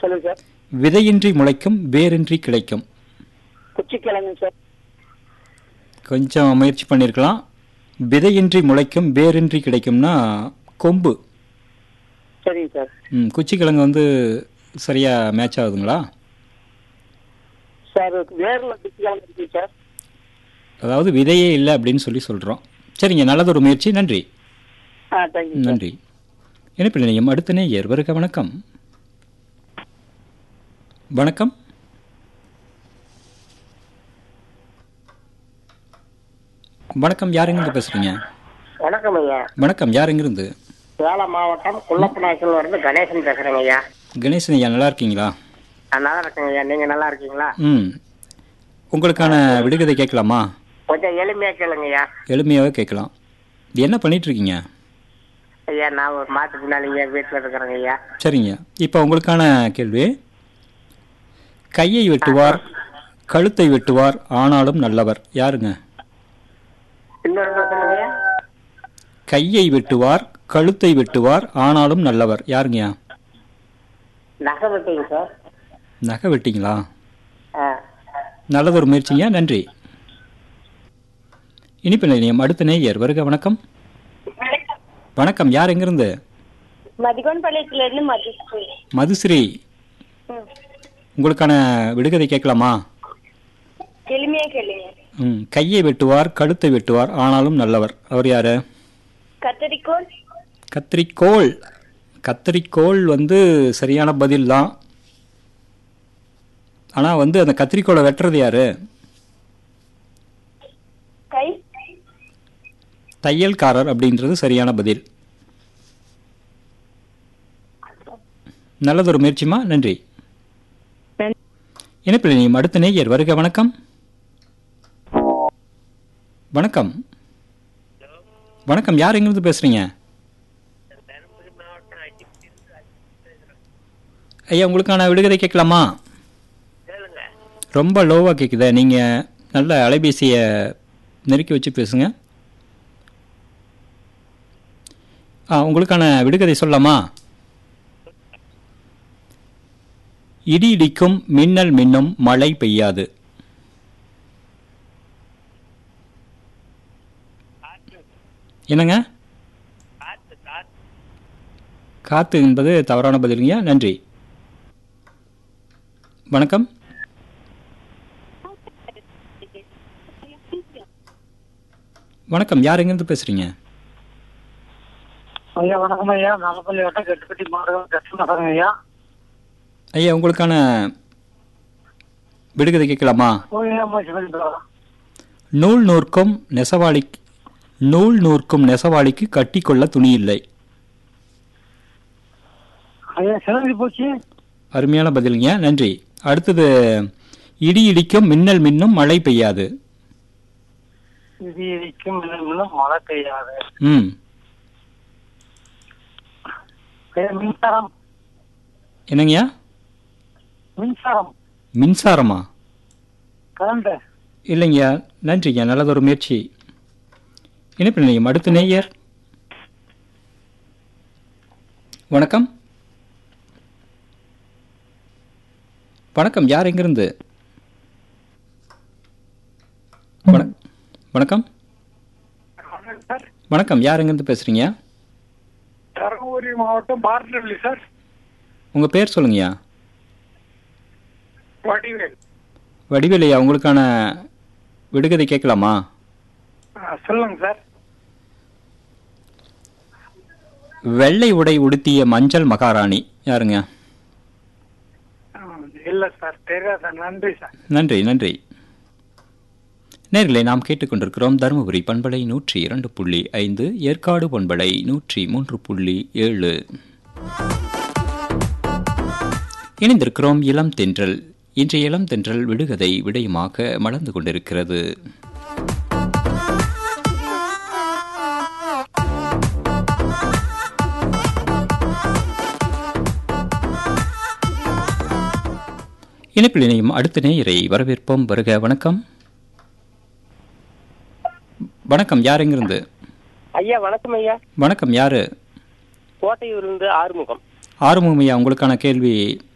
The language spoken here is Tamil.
சொல்லுங்க சார் விதையின்றி முளைக்கும் வேரின்றி கிடைக்கும் குச்சிக்கிழங்கு சார் கொஞ்சம் முயற்சி பண்ணியிருக்கலாம் விதையின்றி முளைக்கும் வேரின்றி கிடைக்கும்னா கொம்பு சரிங்க சார் ம் குச்சிக்கிழங்கு வந்து சரியாக மேட்ச் ஆகுதுங்களா சார் வேர்ல குச்சிக்கிழங்கு இருக்கு சார் அதாவது விதையே இல்லை அப்படின்னு சொல்லி சொல்கிறோம் சரிங்க நல்லதொரு முயற்சி நன்றி ஆ தேங்க்யூ சார் நன்றி இணைப்பில் நிலையம் அடுத்த நேயர் வருக வணக்கம் வணக்கம் வணக்கம் யார் எங்கிருந்து பேசுறீங்க வணக்கம் ஐயா வணக்கம் யார் எங்கிருந்து சேலம் மாவட்டம் குள்ளப்பநாய்க்கல் இருந்து கணேசன் பேசுறேங்க ஐயா கணேசன் ஐயா நல்லா இருக்கீங்களா நான் நல்லா இருக்கேங்க ஐயா நீங்க நல்லா இருக்கீங்களா ம் உங்களுக்கான விடுகதை கேட்கலாமா கொஞ்சம் எளிமையா கேளுங்க ஐயா எளிமையாகவே கேட்கலாம் இது என்ன பண்ணிட்டு இருக்கீங்க ஐயா நான் ஒரு மாற்றுத்தினாலிங்க வீட்டில் இருக்கிறேங்க ஐயா சரிங்க இப்போ உங்களுக்கான கேள்வி கையை வெட்டுவார் கழுத்தை வெட்டுவார் ஆனாலும் நல்லவர் யாருங்க இன்னொரு முறை சொல்லுங்க ஐயா கையை வெட்டுவார் கழுத்தை வெட்டுவார் ஆனாலும் நல்லவர் யாருங்கய்யா நகை வெட்டிங்க சார் நகை வெட்டிங்களா ஆ நல்லதொரு முயற்சிங்க நன்றி இனிப்பு நிலையம் அடுத்த நேயர் வருக வணக்கம் வணக்கம் யார் எங்கிருந்து மதிகோன் பாளையத்துல இருந்து மதிஸ்ரீ மதுஸ்ரீ உங்களுக்கான விடுகதை கேட்கலாமா எளிமையா கேளுங்க ம் கையை வெட்டுவார் கழுத்தை வெட்டுவார் ஆனாலும் நல்லவர் அவர் யாரு கத்தரிக்கோல் கத்திரிக்கோள் கத்திரிக்கோள் வந்து சரியான பதில் தான் ஆனால் வந்து அந்த கத்திரிக்கோளை வெட்டுறது யாரு கை தையல்காரர் அப்படின்றது சரியான பதில் நல்லதொரு முயற்சிமா நன்றி இணைப்பில் நீ அடுத்த நேயர் வருக வணக்கம் வணக்கம் வணக்கம் யார் எங்கிருந்து பேசுறீங்க ஐயா உங்களுக்கான விடுகதை கேட்கலாமா ரொம்ப லோவாக கேட்குதே நீங்கள் நல்ல அலைபேசியை நெருக்கி வச்சு பேசுங்க ஆ உங்களுக்கான விடுகதை சொல்லலாமா இடி இடிக்கும் மின்னல் மின்னும் மழை பெய்யாது என்னங்க காத்து என்பது தவறான பதிலுங்க நன்றி வணக்கம் வணக்கம் யார் எங்கேருந்து பேசுறீங்க ஐயா வணக்கம் ஐயா நாகப்பள்ளி வட்டம் கெட்டுப்பட்டி மாவட்டம் கஷ்டமாங்க ஐயா ஐயா உங்களுக்கான விடுகதை கேட்கலாமா ஓய்யா சொல்லிட்டு நூல் நூற்கும் நெசவாளி நூல் நூற்கும் நெசவாளிக்கு கட்டிக்கொள்ள துணி இல்லை ஐயா சிறந்து போச்சு அருமையான பதிலுங்க நன்றி அடுத்தது இடி இடிக்கும் மின்னல் மின்னும் மழை பெய்யாது இது இடிக்கும் மின்னலும் மழை பெய்யாது ம் ஐயா மின்சாரம் என்னங்கய்யா மின்சாரம் மின்சாரமா கரண்ட் இல்லைங்கய்யா நன்றிங்க நல்லதொரு முயற்சி இணைப்பு நிலையம் அடுத்த நேயர் வணக்கம் வணக்கம் யார் எங்கிருந்து வணக்- வணக்கம் சார் வணக்கம் யார் எங்கிருந்து பேசுறீங்க தருமபுரி மாவட்டம் பார்டர்லி சார் உங்க பேர் சொல்லுங்கய்யா வடிவேல் வடிவேலையா உங்களுக்கான விடுகதை கேட்கலாமா சொல்லுங்க சார் வெள்ளை உடை உடுத்திய மஞ்சள் மகாராணி யாருங்க இல்ல சார் தெரியாத நன்றி சார் நன்றி நன்றி நேர்களை நாம் கேட்டுக்கொண்டிருக்கிறோம் தருமபுரி பண்பலை நூற்றி இரண்டு புள்ளி ஐந்து ஏற்காடு பண்பலை நூற்றி மூன்று புள்ளி ஏழு இணைந்திருக்கிறோம் இளம் தென்றல் இன்றைய இளம் தென்றல் விடுகதை விடயமாக மலர்ந்து கொண்டிருக்கிறது இணைப்பில் இணையும் அடுத்த நேயரை வரவேற்போம் வருக வணக்கம் வணக்கம் யார் எங்கிருந்து ஐயா வணக்கம் ஐயா வணக்கம் யாரு கோட்டையூர் இருந்து ஆறுமுகம் ஆறுமுகம் ஐயா உங்களுக்கான கேள்வி